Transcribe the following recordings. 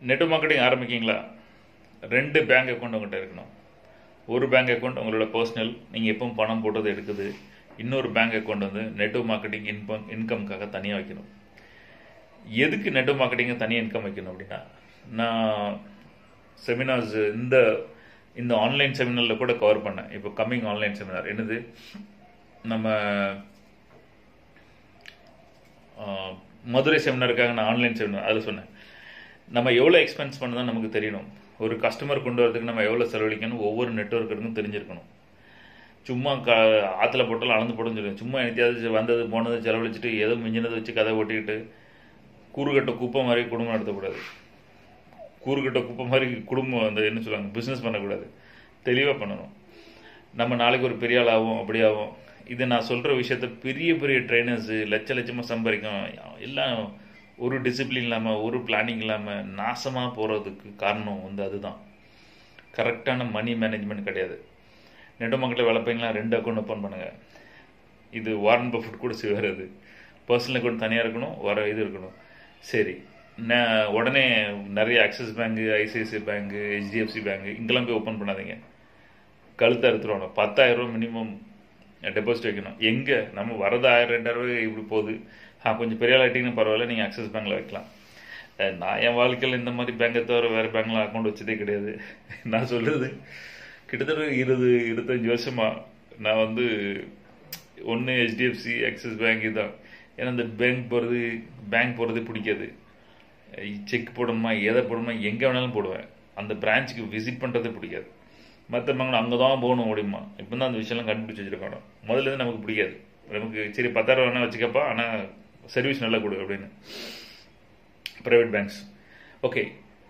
net marketing ஆரம்பிக்கீங்களா ரெண்டு bank account உங்கள்கிட்ட இருக்கணும் ஒரு பேங்க் அக்கௌண்ட் உங்களோட பர்சனல் நீங்கள் எப்பவும் பணம் போட்டது எடுக்குது இன்னொரு பேங்க் அக்கௌண்ட் வந்து நெட்வொர்க் மார்க்கெட்டிங் இன்கம் இன்கம்காக தனியாக வைக்கணும் எதுக்கு நெட்வொர்க் மார்க்கெட்டிங்கை தனியாக இன்கம் வைக்கணும் அப்படின்னா நான் செமினார்ஸ் இந்த இந்த ஆன்லைன் செமினாரில் கூட கவர் பண்ணேன் இப்போ கம்மிங் ஆன்லைன் செமினார் என்னது நம்ம ஆஹ், மதுரை செமினாருக்காக நான் ஆன்லைன் செமினார் அதில் சொன்னேன் நம்ம எவ்வளோ எக்ஸ்பென்ஸ் பண்ணதான் நமக்கு தெரியணும் ஒரு கஸ்டமர் கொண்டு வரதுக்கு நம்ம எவ்வளோ செலவழிக்கணும் ஒவ்வொரு நெட்ஒர்க்குக்கும் தெரிஞ்சிருக்கணும் சும்மா க ஆற்றுல போட்டாலும் அளந்து போடுன்னு சொல்லுவேன் சும்மா எனத்தையாவது வந்தது போனது செலவழிச்சிட்டு ஏதோ மிஞ்சினதை வச்சு கதை ஓட்டிக்கிட்டு கூறுகட்ட குப்பை மாதிரி குடும்பம் நடத்தக்கூடாது கூறுகட்ட குப்பை மாதிரி குடும்பம் அந்த என்ன சொல்லுவாங்க பிஸ்னஸ் பண்ணக்கூடாது தெளிவாக பண்ணணும் நம்ம நாளைக்கு ஒரு பெரிய ஆள் ஆகும் அப்படி ஆகும் இது நான் சொல்கிற விஷயத்த பெரிய பெரிய ட்ரைனர்ஸு லட்ச லட்சமாக சம்பாதிக்கும் எல்லாம் ஒரு டிசிப்ளின் இல்லாமல் ஒரு பிளானிங் இல்லாமல் நாசமாக போகிறதுக்கு காரணம் வந்து அதுதான் கரெக்டான மணி மேனேஜ்மெண்ட் கிடையாது நெடுமக்களை வளர்ப்பீங்களா ரெண்டு அக்கௌண்ட் ஓப்பன் பண்ணுங்கள் இது வாரன் பஃபட் கூட செய்வார் அது பர்சனல் அக்கௌண்ட் தனியாக இருக்கணும் வர இது இருக்கணும் சரி நான் உடனே நிறைய Axis bank ICICI bank HDFC bank இங்கெல்லாம் போய் ஓப்பன் பண்ணாதீங்க கழுத்தை அறுத்துருவாங்க பத்தாயிரம் ரூபா மினிமம் டெபாசிட் வைக்கணும் எங்கே நம்ம வரது ஆயிரம் ரெண்டாயிரம் ரூபாய் இப்படி போகுது ஆ கொஞ்சம் பெரிய ஆகிட்டீங்கன்னு பரவாயில்ல நீங்கள் ஆக்சிஸ் பேங்க்கில் வைக்கலாம் அஹ் நான் என் வாழ்க்கையில் இந்த மாதிரி பேங்கை தவிர வேறு பேங்க்கில் அக்கௌண்ட் வச்சதே கிடையாது நான் சொல்கிறது கிட்டத்தட்ட இருபது இருபத்தஞ்சி வருஷமா நான் வந்து ஒன்று ஹெச்டிஎஃப்சி ஆக்சிஸ் பேங்க் இதுதான் ஏன்னா இந்த பேங்க் போகிறது பேங்க் போகிறது பிடிக்காது செக் போடணுமா எதை போடணுமா எங்கே வேணாலும் போடுவேன் அந்த பிரான்ச்சுக்கு விசிட் பண்ணுறதே பிடிக்காது மற்ற பேங்க் அங்கே தான் போகணும் முடியுமா இப்போ தான் அந்த விஷயம்லாம் கண்டுபிடிச்சி வச்சிருக்காங்க முதல்ல இருந்து நமக்கு பிடிக்காது நமக்கு சரி பத்தாயிரம் வேணா வச்சுக்கப்பா ஆனால் சர்வீஸ் நல்லா கொடு அப்படின்னு ப்ரைவேட் பேங்க்ஸ் ஓகே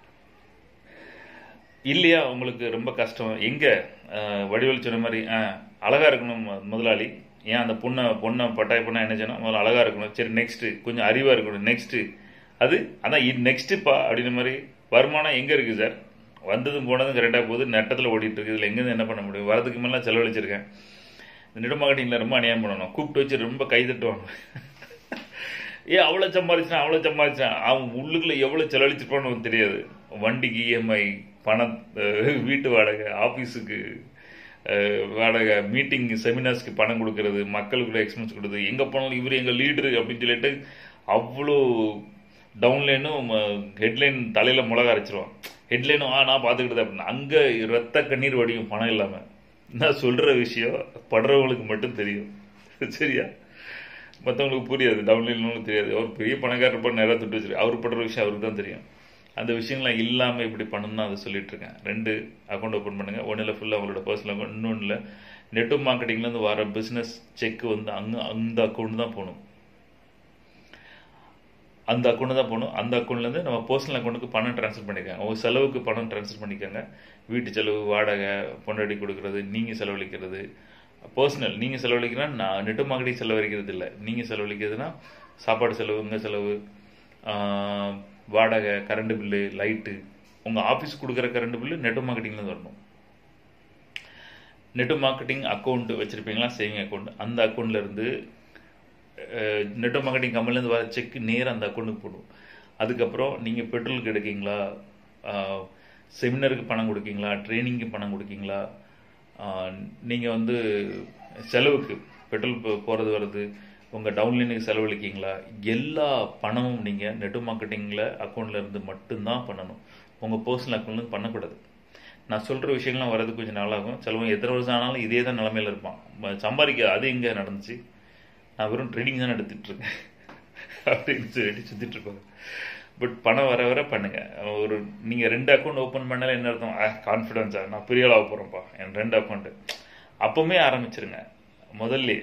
இல்லையா உங்களுக்கு ரொம்ப கஷ்டம் எங்கே வடிவல் சொன்ன மாதிரி ஆ அழகாக இருக்கணும் மு- முதலாளி ஏன் அந்த பொண்ணை பொண்ணை பட்டாய பொண்ணை என்ன செய்யணும் முதல்ல அழகாக இருக்கணும் சரி நெக்ஸ்ட்டு கொஞ்சம் அறிவாக இருக்கணும் நெக்ஸ்ட்டு அது அதான் நெக்ஸ்ட்டுப்பா அப்படின்ற மாதிரி வருமானம் எங்கே இருக்குது சார் வந்ததும் போனதும் கரெக்டாக போகுது நட்டத்தில் ஓடிட்டு இருக்குது இதில் எங்கேருந்து என்ன பண்ண முடியும் வரதுக்கு மேலாம் செலவழிச்சிருக்கேன் இந்த நெடுமார்க்கெட்டிங்கில் ரொம்ப அநியாயம் பண்ணணும் கூப்பிட்டு வச்சு ரொம்ப கை தட்டுவாங்க ஏ அவ்வளோ சம்பாதிச்சான் அவ்வளோ சம்பாதிச்சான் அவன் உள்ளுக்குள்ள எவ்வளோ செலவழிச்சிருப்பான்னு அவனுக்கு தெரியாது வண்டிக்கு இஎம்ஐ பணம் அஹ், வீட்டு வாடகை ஆஃபீஸுக்கு அஹ், வாடகை மீட்டிங் செமினார்ஸ்க்கு பணம் கொடுக்கறது மக்களுக்குள்ள எக்ஸ்பென்ஸ் கொடுக்குறது எங்கே போனாலும் இவர் எங்கள் லீடரு அப்படின்னு சொல்லிட்டு அவ்வளோ டவுன்லைனும் ஹெட்லைன் தலையில் மிளகா அரைச்சிருவான் ஹெட்லைனும் ஆ நான் பார்த்துக்கிட்டது அப்படின்னு அங்கே ரத்த கண்ணீர் வடியும் பணம் இல்லாமல் நான் சொல்கிற விஷயம் படுறவங்களுக்கு மட்டும் தெரியும் சரியா மற்றவங்களுக்கு புரியாது டவுன்லைனும் தெரியாது அவர் பெரிய பணக்காரர் இருப்பார் நிறையா தொட்டு வச்சிருக்கு அவர் படுற விஷயம் அவருக்கு தான் தெரியும் அந்த விஷயங்கள்லாம் இல்லாமல் இப்படி பண்ணணும்னு அதை சொல்லிட்டு இருக்கேன் ரெண்டு அக்கௌண்ட் ஓப்பன் பண்ணுங்கள் ஒன்றில் ஃபுல்லாக அவங்களோட பர்சனல் அக்கௌண்ட் இன்னொன்றில் நெட்வொர்க் மார்க்கெட்டிங்லேருந்து வர பிஸ்னஸ் செக் வந்து அங்கே அந்த அக்கௌண்ட் தான் போகணும் அந்த அக்கௌண்ட் தான் போகணும் அந்த அக்கௌண்ட்லேருந்து நம்ம பர்சனல் அக்கௌண்ட்டுக்கு பணம் ட்ரான்ஸ்ஃபர் பண்ணிக்கோங்க உங்கள் செலவுக்கு பணம் ட்ரான்ஸ்ஃபர் பண்ணிக்கோங்க வீட்டு செலவு வாடகை பொண்டாட்டி கொடுக்கறது நீங்கள் செலவழிக்கிறது பர்சனல் நீங்கள் செலவழிக்கிறா நான் நெட்டு மார்க்கெட்டிங் செலவழிக்கிறது இல்லை நீங்கள் செலவழிக்கிறதுனா சாப்பாடு செலவு உங்கள் செலவு ஆஹ், வாடகை கரண்ட் பில்லு லைட்டு உங்கள் ஆஃபீஸ் கொடுக்குற கரண்ட் பில்லு நெட்டு மார்க்கெட்டிங்லேருந்து வரணும் நெட்டு மார்க்கெட்டிங் அக்கௌண்ட் வச்சுருப்பீங்களா சேவிங் அக்கௌண்ட் அந்த அக்கௌண்ட்லேருந்து நெட் மார்க்கெட்டிங் கம்பெனிலேருந்து வர செக் நேராக அந்த அக்கௌண்ட்டுக்கு போடும் அதுக்கப்புறம் நீங்கள் பெட்ரோலுக்கு எடுக்கீங்களா செமினருக்கு பணம் கொடுக்கீங்களா ட்ரைனிங்க்கு பணம் கொடுக்கீங்களா நீங்கள் வந்து செலவுக்கு பெட்ரோல் போகிறது வர்றது உங்கள் டவுன்லைனுக்கு செலவழிக்கீங்களா எல்லா பணமும் நீங்கள் நெட் மார்க்கெட்டிங்கில் அக்கௌண்ட்டில் இருந்து மட்டும்தான் பண்ணணும் உங்கள் பர்சனல் அக்கௌண்ட்லேருந்து பண்ணக்கூடாது நான் சொல்கிற விஷயங்கள்லாம் வர்றது கொஞ்சம் நாளாகும் செலவன் எத்தனை வருஷம் ஆனாலும் இதே தான் நிலமையில இருப்பான் ம- சம்பாதிக்க அது எங்கே நடந்துச்சு நான் வெறும் ட்ரேடிங் தான் எடுத்துட்டு இருக்கேன் அப்படின்னு சொல்லிட்டு சுத்திட்டு இருப்பாங்க பட் பணம் வர வர பண்ணுங்க ஒரு நீங்க ரெண்டு அக்கௌண்ட் ஓப்பன் பண்ணால என்ன அர்த்தம் கான்ஃபிடன்ஸா நான் பெரிய ஆளாக போறேன்ப்பா என் ரெண்டு அக்கௌண்ட் அப்பவுமே ஆரம்பிச்சிருங்க முதல்ல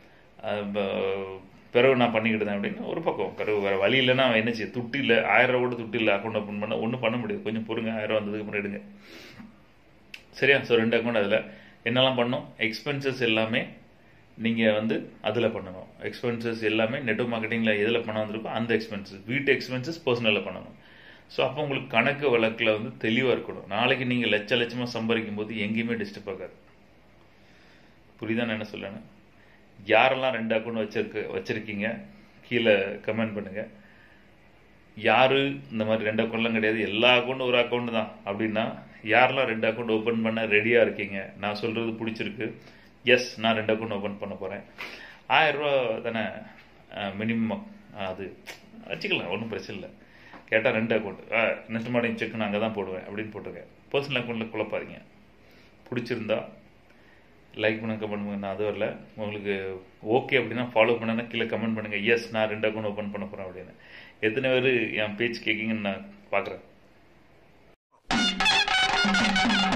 பிறகு நான் பண்ணிக்கிட்டேன் அப்படின்னு ஒரு பக்கம் பிறகு வேற வழி இல்லைன்னா அவன் என்ன செய்ய துட்டு இல்லை ஆயிரம் ரூபா கூட துட்டு இல்லை அக்கௌண்ட் ஓப்பன் பண்ண ஒன்றும் பண்ண முடியாது கொஞ்சம் பொறுங்க ஆயிரம் ரூபா வந்ததுக்கு அப்புறம் எடுங்க சரியா ஸோ ரெண்டு அக்கௌண்ட் அதில் என்னெல்லாம் பண்ணணும் எக்ஸ்பென்சஸ் எல்லாமே நீங்கள் வந்து அதில் பண்ணணும் எக்ஸ்பென்சஸ் எல்லாமே நெட்வொர்க் மார்க்கெட்டிங்கில் எதில் பணம் வந்திருக்கோ அந்த எக்ஸ்பென்சஸ் வீட்டு எக்ஸ்பென்சஸ் பர்சனலில் பண்ணணும் ஸோ அப்போ உங்களுக்கு கணக்கு வழக்கில் வந்து தெளிவாக இருக்கணும் நாளைக்கு நீங்கள் லட்ச லட்சமாக சம்பாதிக்கும் போது எங்கேயுமே டிஸ்டர்ப் ஆகாது புரியுதா நான் என்ன சொல்லணும் யாரெல்லாம் ரெண்டு அக்கௌண்ட் வச்சிருக்கு வச்சிருக்கீங்க கீழே கமெண்ட் பண்ணுங்க யார் இந்த மாதிரி ரெண்டு அக்கௌண்ட்லாம் கிடையாது எல்லா அக்கௌண்ட்டும் ஒரு அக்கௌண்ட் தான் அப்படின்னா யாரெல்லாம் ரெண்டு அக்கௌண்ட் ஓப்பன் பண்ண ரெடியாக இருக்கீங்க நான் சொல்கிறது பிடிச்சிருக்கு எஸ் நான் ரெண்டு அக்கௌண்ட் ஓப்பன் பண்ண போகிறேன் ஆயிரரூவா தானே மினிமம் அது வச்சுக்கலாம் ஒன்றும் பிரச்சனை இல்லை கேட்டால் ரெண்டு அக்கௌண்ட் நெட் மார்னிங் செக் நான் அங்கே தான் போடுவேன் அப்படின்னு போட்டிருக்கேன் பர்சனல் அக்கௌண்ட்டில் குழப்பாதீங்க பிடிச்சிருந்தா லைக் பண்ணுங்க கமெண்ட் பண்ணுங்க நான் அது வரல உங்களுக்கு ஓகே அப்படின்னா ஃபாலோ பண்ணனா கீழே கமெண்ட் பண்ணுங்க எஸ் நான் ரெண்டு அக்கௌண்ட் ஓப்பன் பண்ண போகிறேன் அப்படின்னு எத்தனை பேர் என் பேச்சு கேட்கிங்கன்னு நான் பார்க்குறேன்